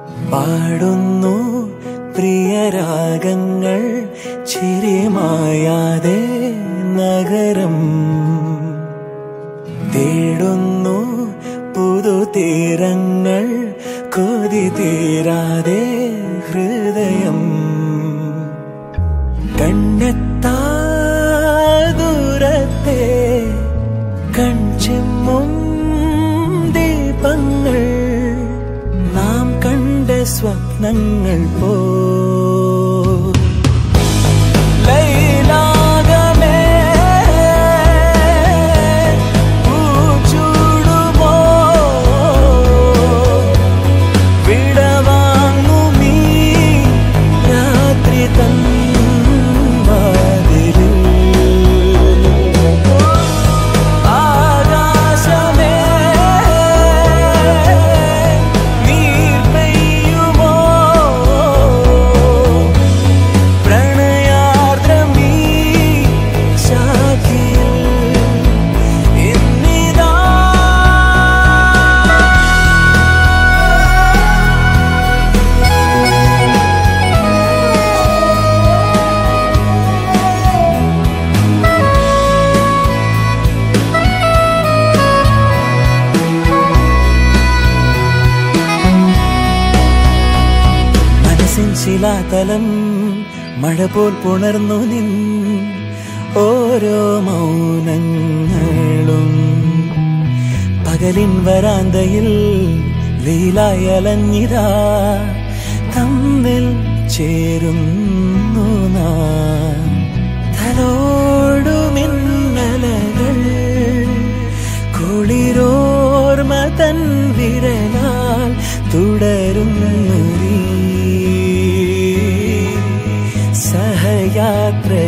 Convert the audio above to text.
പാടുന്നു പ്രിയരാഗങ്ങൾ ചിരിമായാതെ നഗരം തേടുന്നു പുതുതീരങ്ങൾ കൊതി തീരാതെ ഹൃദയം കണ്ണെത്താ ദൂരത്തെ കൺചിമ്മും ദീപങ്ങൾ നാം കണ്ട സ്വപ്നങ്ങൾ പോ ലൈലാകമേ പൂച്ചൂടുമോ വിടവാങ്ങുമീ രാത്രി തൻ വാതിലിൽ ആകാശമേ നീർ പെയ്യുമോ പ്രണയാർദ്രമീ ശാഖിയിൽ ഇന്നിതാ മനസ്സിൻ ശിലാതലം മഴ പോൽ പുണർന്നു നിൻ ഓരോ മൗനങ്ങളും പകലിൻ വരാന്തയിൽ വെയിലായി അലഞ്ഞിതാ തമ്മിൽ ചേരുന്നു നാം തലോടുമിന്നലകൾ കുളിരോർമ തൻ വിരലാൽ തുടരുന്നു നീ സഹയാത്ര